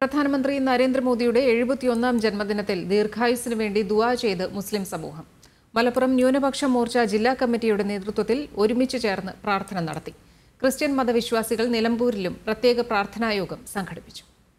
പ്രധാനമന്ത്രി നരേന്ദ്രമോദിയുടെ എഴുപത്തിയൊന്നാം ജന്മദിനത്തിൽ ദീർഘായുസിനു വേണ്ടി ദുആ ചെയ്ത് മുസ്ലിം സമൂഹം മലപ്പുറം ന്യൂനപക്ഷ മോർച്ച ജില്ലാ കമ്മിറ്റിയുടെ നേതൃത്വത്തിൽ ഒരുമിച്ച് ചേർന്ന് പ്രാർത്ഥന നടത്തി ക്രിസ്ത്യൻ മതവിശ്വാസികൾ നിലമ്പൂരിലും പ്രത്യേക പ്രാർത്ഥനായോഗം സംഘടിപ്പിച്ചു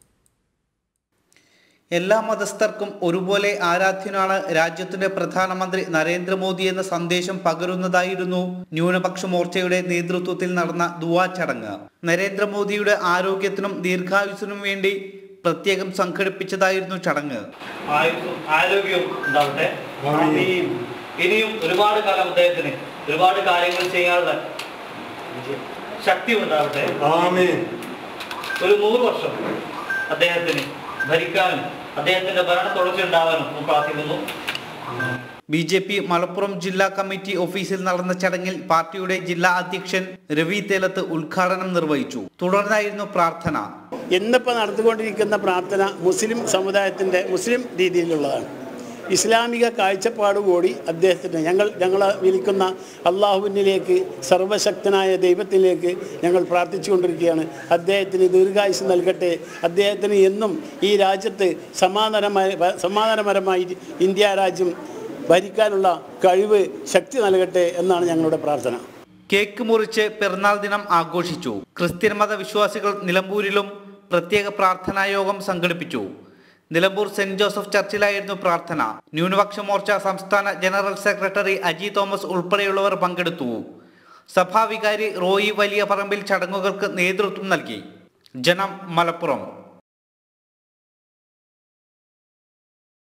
എല്ലാ മതസ്ഥർക്കും ഒരുപോലെ ആരാധ്യനാണ് രാജ്യത്തിന്റെ പ്രധാനമന്ത്രി നരേന്ദ്രമോദി എന്ന സന്ദേശം പകരുന്നതായിരുന്നു ന്യൂനപക്ഷ മോർച്ചയുടെ നേതൃത്വത്തിൽ നടന്ന ദുവാ ചടങ്ങ് നരേന്ദ്രമോദിയുടെ ആരോഗ്യത്തിനും ദീർഘായുസിനും വേണ്ടി പ്രത്യേകം സംഘടിപ്പിച്ചതായിരുന്നു ചടങ്ങ് ആയുസ്സും ആരോഗ്യവും ഉണ്ടാവട്ടെ ആമീൻ. ഇനിയും ഒരുപാട് കാലം അദ്ദേഹത്തിന് ഒരുപാട് കാര്യങ്ങൾ ചെയ്യാനുള്ള ശക്തി ഉണ്ടാവട്ടെ ഒരു നൂറ് വർഷം അദ്ദേഹത്തിന് ഭരിക്കാനും അദ്ദേഹത്തിന്റെ ഭരണ തുടർച്ചയുണ്ടാവാനും നമ്മൾ പ്രാർത്ഥിക്കുന്നു ബി ജെ പി മലപ്പുറം ജില്ലാ കമ്മിറ്റി ഓഫീസിൽ നടന്ന ചടങ്ങിൽ പാർട്ടിയുടെ ജില്ലാ അധ്യക്ഷൻ രവി തേലത്ത് ഉദ്ഘാടനം നിർവഹിച്ചു തുടർന്നായിരുന്നു പ്രാർത്ഥന ഇന്നിപ്പോൾ നടത്തിക്കൊണ്ടിരിക്കുന്ന പ്രാർത്ഥന മുസ്ലിം സമുദായത്തിൻ്റെ മുസ്ലിം രീതിയിലുള്ളതാണ് ഇസ്ലാമിക കാഴ്ചപ്പാട് കൂടി അദ്ദേഹത്തിന് ഞങ്ങൾ ഞങ്ങൾ വിളിക്കുന്ന അള്ളാഹുവിനിലേക്ക് സർവശക്തനായ ദൈവത്തിലേക്ക് ഞങ്ങൾ പ്രാർത്ഥിച്ചുകൊണ്ടിരിക്കുകയാണ് അദ്ദേഹത്തിന് ദീർഘായുസ് നൽകട്ടെ അദ്ദേഹത്തിന് എന്നും ഈ രാജ്യത്ത് സമാധാനമായ സമാധാനപരമായി ഇന്ത്യ രാജ്യം ഭരിക്കാനുള്ള കഴിവ് ശക്തി നൽകട്ടെ എന്നാണ് ഞങ്ങളുടെ പ്രാർത്ഥന കേക്ക് മുറിച്ച് പിറന്നാൾ ദിനം ആഘോഷിച്ചു ക്രിസ്ത്യൻ മത വിശ്വാസികൾ നിലമ്പൂരിലും പ്രത്യേക പ്രാർത്ഥനാ യോഗം സംഘടിപ്പിച്ചു നിലമ്പൂർ സെന്റ് ജോസഫ് ചർച്ചിലായിരുന്നു പ്രാർത്ഥന ന്യൂനപക്ഷ മോർച്ച സംസ്ഥാന ജനറൽ സെക്രട്ടറി അജി തോമസ് ഉൾപ്പെടെയുള്ളവർ പങ്കെടുത്തു സഭാവികാരി റോയി വലിയ പറമ്പിൽ ചടങ്ങുകൾക്ക് നേതൃത്വം നൽകി ജനം മലപ്പുറം